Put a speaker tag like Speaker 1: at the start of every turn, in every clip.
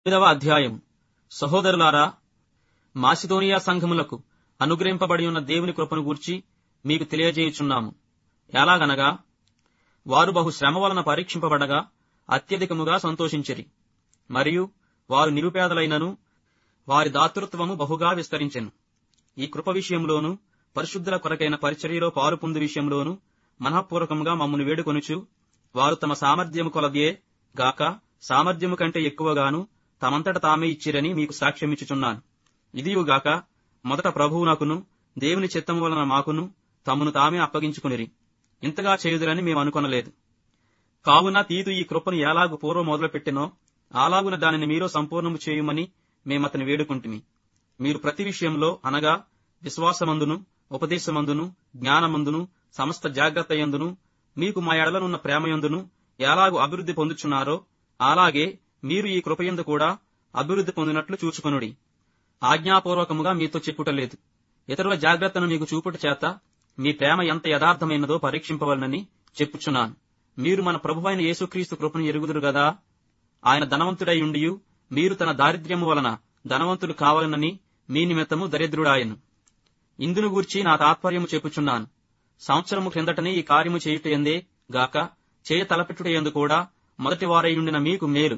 Speaker 1: ఐదవ అధ్యాయం సహోదరులారా మాసిదోనియా సంఘములకు అనుగ్రహింపబడి ఉన్న దేవుని కృపను గూర్చి మీకు తెలియజేయుచున్నాము ఎలాగనగా వారు బహు శ్రమ వలన పరీక్షింపబడగా అత్యధికముగా సంతోషించిరి మరియు వారు నిరుపేదలైనను వారి దాతృత్వము బహుగా విస్తరించెను ఈ కృప విషయంలోను పరిశుద్ధుల కొరకైన పరిచర్యలో పాలు పొందు విషయంలోను మనఃపూర్వకముగా మమ్మను వేడుకొనుచు వారు తమ సామర్థ్యము కొలదియే గాక సామర్థ్యము కంటే ఎక్కువగాను తమంతట తామే ఇచ్చిరని మీకు సాక్ష్యమిచ్చుచున్నాను ఇదియుగాక మొదట ప్రభువునకును దేవుని చిత్తము వలన మాకును తమను తామే అప్పగించుకునిరి ఇంతగా చేయుదురని మేము అనుకొనలేదు కావున తీతు ఈ కృపను ఎలాగు పూర్వం మొదలుపెట్టినో అలాగున దానిని మీరు సంపూర్ణము చేయుమని మేమతని వేడుకుంటుమి మీరు ప్రతి విషయంలో అనగా విశ్వాసమందును ఉపదేశమందును జ్ఞానమందును సమస్త జాగ్రత్త యందును మీకు మా ఎడలనున్న ప్రేమయందును ఎలాగు అభివృద్ధి పొందుచున్నారో అలాగే మీరు ఈ కృపయందు కూడా అభివృద్ధి పొందినట్లు చూచుకొనుడి ఆజ్ఞాపూర్వకముగా మీతో చెప్పుటలేదు ఇతరుల జాగ్రత్తను మీకు చూపుట చేత మీ ప్రేమ ఎంత యథార్థమైనదో పరీక్షింపవలనని చెప్పుచున్నాను మీరు మన ప్రభువైన యేసుక్రీస్తు కృపను ఎరుగుదురు గదా ఆయన ధనవంతుడై ఉండియు మీరు తన దారిద్ర్యము వలన ధనవంతులు కావాలనని మీ నిమిత్తము దరిద్రుడాయను ఇందును గూర్చి నా తాత్పర్యము చెప్పుచున్నాను సంవత్సరము క్రిందటనే ఈ కార్యము చేయుటయందే గాక చేయ తలపెట్టుటయందు కూడా మొదటి వారై ఉండిన మీకు మేలు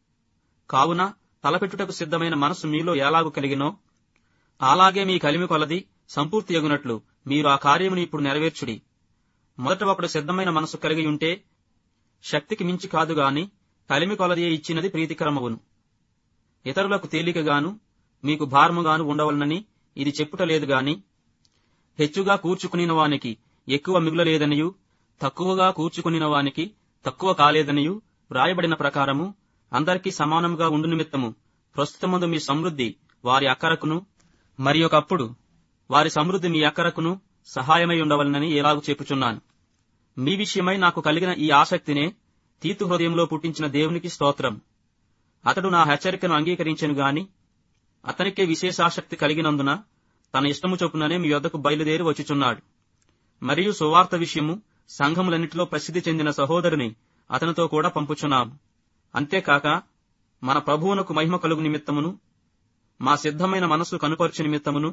Speaker 1: కావున తలపెట్టుటకు సిద్ధమైన మనస్సు మీలో ఎలాగు కలిగినో అలాగే మీ కలిమి కొలది సంపూర్తి ఎగునట్లు మీరు ఆ కార్యముని ఇప్పుడు నెరవేర్చుడి మొదట ఒకడు సిద్ధమైన మనసు కలిగి ఉంటే శక్తికి మించి కాదు గాని కలిమి కొలదియే ఇచ్చినది ప్రీతికరమవును ఇతరులకు తేలికగాను మీకు భారముగాను ఉండవలనని ఇది చెప్పుటలేదు గాని హెచ్చుగా కూర్చుకునిన వానికి ఎక్కువ మిగులలేదనియు తక్కువగా కూర్చుకునిన వానికి తక్కువ కాలేదనియు వ్రాయబడిన ప్రకారము అందరికీ సమానముగా ఉండు నిమిత్తము ప్రస్తుతమందు మీ సమృద్ధి వారి అక్కరకును మరి ఒకప్పుడు వారి సమృద్ధి మీ అక్కరకును సహాయమై ఉండవలనని ఎలాగు చెప్పుచున్నాను మీ విషయమై నాకు కలిగిన ఈ ఆసక్తినే తీతు హృదయంలో పుట్టించిన దేవునికి స్తోత్రం అతడు నా హెచ్చరికను అంగీకరించెను గాని అతనికే విశేషాసక్తి కలిగినందున తన ఇష్టము చొప్పుననే మీ యొద్దకు బయలుదేరి వచ్చుచున్నాడు మరియు సువార్త విషయము సంఘములన్నిటిలో ప్రసిద్ధి చెందిన సహోదరుని అతనితో కూడా పంపుచున్నాము అంతేకాక మన ప్రభువునకు మహిమ కలుగు నిమిత్తమును మా సిద్ధమైన మనస్సు కనుపరచు నిమిత్తమును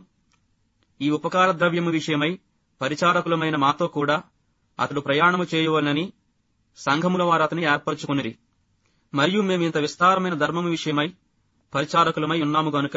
Speaker 1: ఈ ఉపకార ద్రవ్యము విషయమై పరిచారకులమైన మాతో కూడా అతడు ప్రయాణము చేయవలనని సంఘముల వారు అతని ఏర్పరచుకునిరి మరియు మేము ఇంత విస్తారమైన ధర్మము విషయమై పరిచారకులమై ఉన్నాము గనుక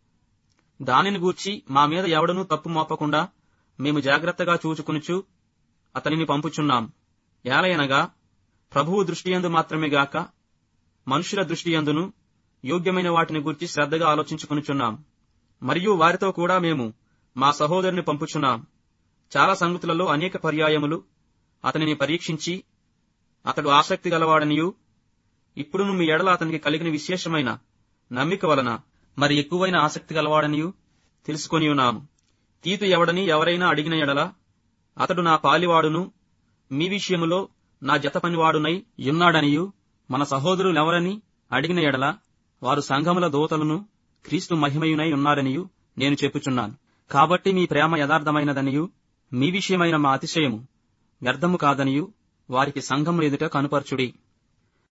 Speaker 1: దానిని గూర్చి మా మీద ఎవడనూ తప్పు మోపకుండా మేము జాగ్రత్తగా చూచుకునుచు అతనిని పంపుచున్నాం ఏలయనగా ప్రభువు దృష్టియందు మాత్రమే గాక మనుషుల దృష్టియందును యోగ్యమైన వాటిని గురించి శ్రద్ధగా ఆలోచించుకునుచున్నాం మరియు వారితో కూడా మేము మా సహోదరుని పంపుచున్నాం చాలా సంగతులలో అనేక పర్యాయములు అతనిని పరీక్షించి అతడు ఆసక్తి గలవాడనియు ఇప్పుడును మీ ఎడల అతనికి కలిగిన విశేషమైన నమ్మిక వలన మరి ఎక్కువైన ఆసక్తి గలవాడనియు తెలుసుకొని ఉన్నాము తీతు ఎవడని ఎవరైనా అడిగిన ఎడల అతడు నా పాలివాడును మీ విషయములో నా జత పనివాడునై యున్నాడనియు మన సహోదరులెవరని అడిగిన ఎడల వారు సంఘముల దూతలను క్రీస్తు మహిమయునై ఉన్నారనియు నేను చెప్పుచున్నాను కాబట్టి మీ ప్రేమ యథార్థమైనదనియు మీ విషయమైన మా అతిశయము వ్యర్థము కాదనియు వారికి సంఘము ఎదుట కనుపరచుడి